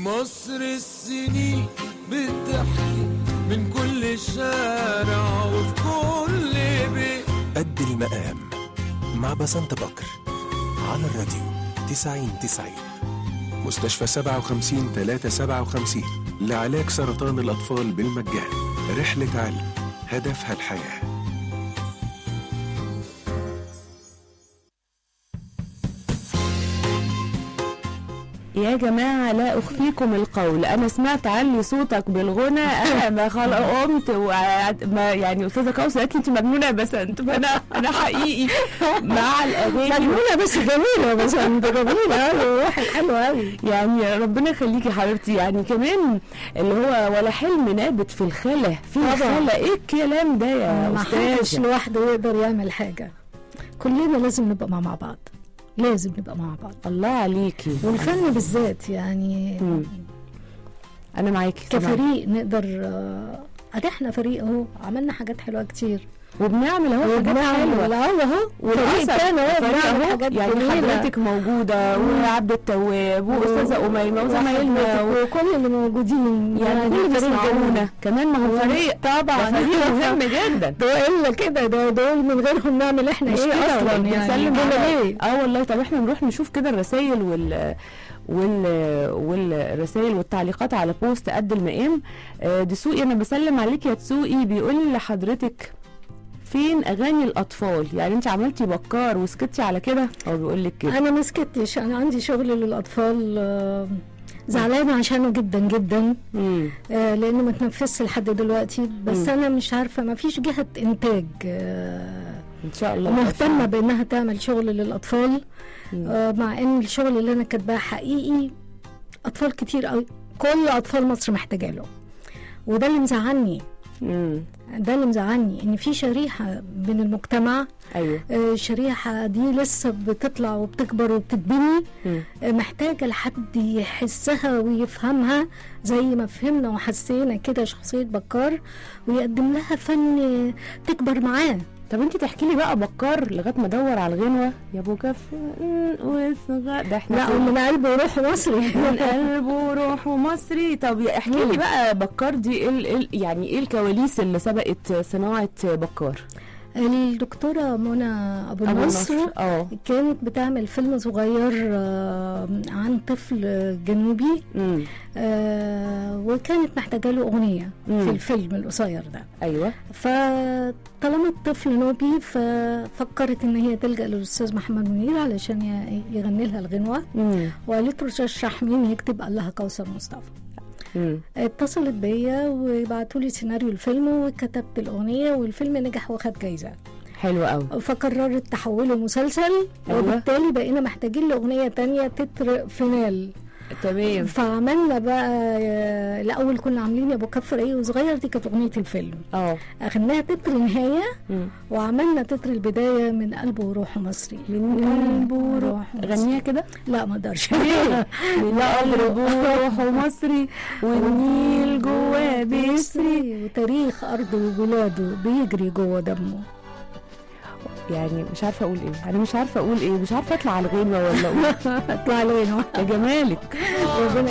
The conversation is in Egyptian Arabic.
مصر السنين بتحكي من كل شارع وفي كل بيت قد المقام مع بسنت بكر على الراديو 90 90 مستشفى 57 357 لعلاج سرطان الأطفال بالمجان رحلة علم هدفها الحياه يا جماعة لا أخفيكم القول أنا سمعت علي صوتك بالغنى أنا ما خلاص قمت وقعدت- ما يعني أستاذة كوثر قالت لي أنت مجنونة يا بسنت فأنا أنا حقيقي مع الأغاني مجنونة بس جميلة بس انت جميلة أوي واحد حلو أوي يعني ربنا يخليكي حبيبتي يعني كمان اللي هو ولا حلم نابت في الخلا في طبعا. الخلا إيه الكلام ده يا ما حدش أستاذ لوحده يقدر يعمل حاجة كلنا لازم نبقى مع بعض لازم نبقى مع بعض الله عليكي والفن بالذات يعني مم. أنا معاكي سامعاكي. كفريق نقدر آه، ادي احنا فريق اهو عملنا حاجات حلوه كتير وبنعمل أهو حاجات حلوة اهو اهو فريق وللأسف تاني اهو فريق بنعمل أهو حاجات يعني جميلة. حضرتك موجودة وعبد التواب وأستاذة أميمة وزمايلنا و- وحضرتك وكل اللي موجودين يعني كل بيسمعونا كمان ما هو فريق طبعا ده فريق مهم جدا ده الا كده ده دول من غيرهم نعمل احنا مش ايه كده اصلا ولا يعني بنسلم كده على- ليه اه والله طب احنا نروح نشوف كده الرسائل وال وال والرسائل والتعليقات على بوست قد المقام آه، دسوقي انا بسلم عليك يا تسوقي بيقول لحضرتك فين اغاني الاطفال يعني انت عملتي بكار وسكتي على كده هو بيقول لك كده انا ما سكتش انا عندي شغل للاطفال آه، زعلانه عشانه جدا جدا مم. آه، لانه ما تنفذش لحد دلوقتي بس مم. انا مش عارفه ما فيش جهه انتاج آه، ان شاء الله مهتمه بانها تعمل شغل للاطفال مم. آه، مع ان الشغل اللي انا كاتباه حقيقي اطفال كتير قوي كل اطفال مصر محتاجه له وده اللي مزعلني مم. ده اللي مزعلني ان في شريحه من المجتمع ايوه آه، الشريحه دي لسه بتطلع وبتكبر وبتتبني مم. آه، محتاجه لحد يحسها ويفهمها زي ما فهمنا وحسينا كده شخصيه بكار ويقدم لها فن آه، تكبر معاه طب انت تحكي لي بقى بكار لغايه ما ادور على الغنوه يا ابو كف وصغار ده احنا لا كنا- ومن قلبه وروحه مصري من قلبه روحه مصري طب احكي لي بقى بكار دي ايه ال- ال- يعني ايه الكواليس اللي سبقت صناعه بكار الدكتوره منى ابو أبو النصر اه كانت بتعمل فيلم صغير آه، عن طفل جنوبي امم آه، وكانت محتاجه له اغنيه مم. في الفيلم القصير ده ايوه فطالما الطفل نوبي ففكرت ان هي تلجا للاستاذ محمد منير علشان ي- يغني لها الغنوه امم وقالت له ترشح مين يكتب قال لها كوثر مصطفى امم اتصلت بيا وبعتوا لي سيناريو الفيلم وكتبت الاغنيه والفيلم نجح واخد جايزه حلو قوي فقررت تحوله مسلسل أيوة. وبالتالي بقينا محتاجين لاغنيه تانية تتر فينال تمام فعملنا بقى آه، الاول كنا عاملين يا ابو كف رقيق وصغير دي كانت اغنيه الفيلم اه اخدناها تتر نهايه مم. وعملنا تتر البدايه من قلبه وروحه مصري من قلبه روح وروحه مصري. غنيها كده لا ما اقدرش من قلبه روحه مصري والنيل جواه بيسري مصري وتاريخ ارضه وبلاده بيجري جوه دمه يعني مش عارفه اقول ايه انا مش عارفه اقول ايه مش عارفه اطلع على الغنوه ولا اقول اطلع لنا يا جمالك ربنا